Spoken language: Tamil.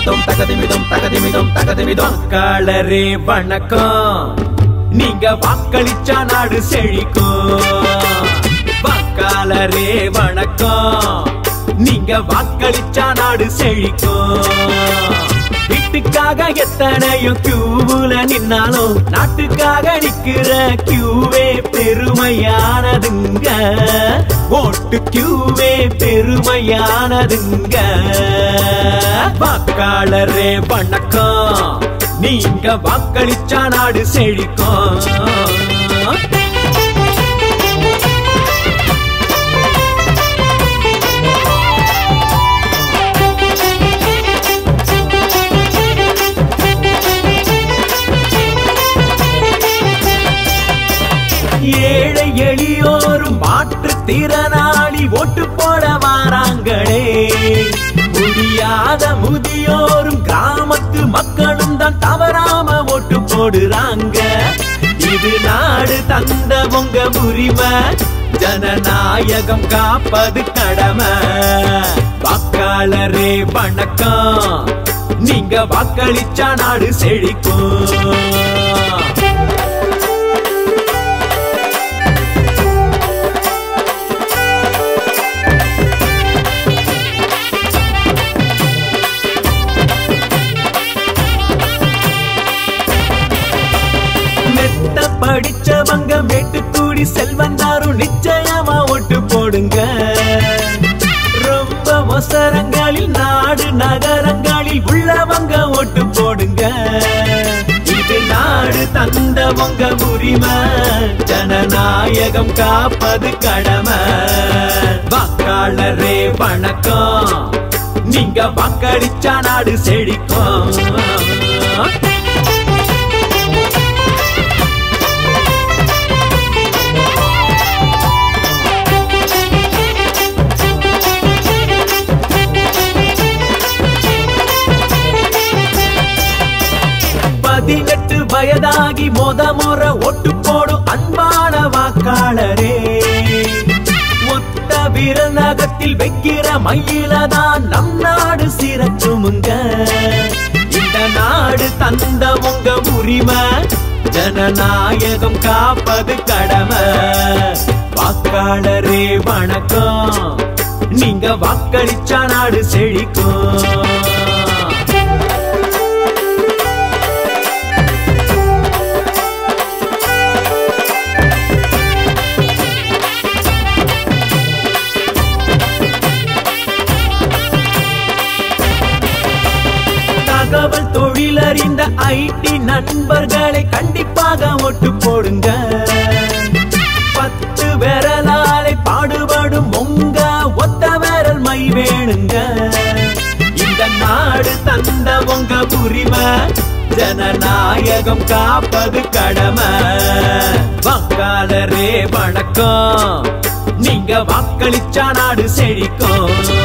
தகதிமிதம் தகதிமிதம் தகதிமிதம் தகதிமிதம் காலரே வணக்கம் நீங்க வாக்களிச்சா நாடு செழிக்கும் வாக்காளரே வணக்கம் நீங்க வாக்களிச்சா நாடு செழிக்கும் வீட்டுக்காக எத்தனையோ கியூவுல நின்னாலும் நாட்டுக்காக நிக்கிற கியூவே பெருமையானதுங்க ஓட்டு கியூவே பெருமையானதுங்க வாக்காளரே வணக்கம் நீங்க வாக்களிச்சா நாடு செழிக்கும் ஏழை எளியோரும் மாற்றுத் திறனாளி ஓட்டு போட வாராங்களே முடியாத முதியோரும் கிராமத்து மக்களும் தான் தவறாம ஓட்டு போடுறாங்க இது நாடு தந்த உங்க உரிமை ஜனநாயகம் காப்பது கடமை வாக்காளரே வணக்கம் நீங்க வாக்களிச்சா நாடு செழிக்கும் மெத்த படிச்சவங்க மேட்டுக்கூடி செல்வந்தாரும் நிச்சயமா ஓட்டு போடுங்க ரொம்ப அவசரங்களில் நாடு நகரங்களில் உள்ளவங்க ஓட்டு போடுங்க இது நாடு தந்தவங்க உரிமை ஜனநாயகம் காப்பது கடமை வாக்காளரே வணக்கம் நீங்க வாக்களிச்சா நாடு செழிக்கும் பதினெட்டு வயதாகி மொத முற ஒட்டு போடும் அன்பான வாக்காளரே ஒத்த விரல் நகத்தில் வைக்கிற மயிலதான் நம் நாடு சிறக்குமுங்க இந்த நாடு தந்த உங்க உரிமை ஜனநாயகம் காப்பது கடமை வாக்காளரே வணக்கம் நீங்க வாக்களிச்சா நாடு செழிக்கும் தகவல் தொழிலறிந்த ஐடி நண்பர்களை கண்டிப்பாக ஓட்டு போடுங்க பத்து விரலாலை பாடுபடும் உங்க ஒத்த விரல் மை வேணுங்க இந்த நாடு தந்த உங்க உரிமை ஜனநாயகம் காப்பது கடமை வாக்காளரே வணக்கம் நீங்க வாக்களிச்சா நாடு செழிக்கும்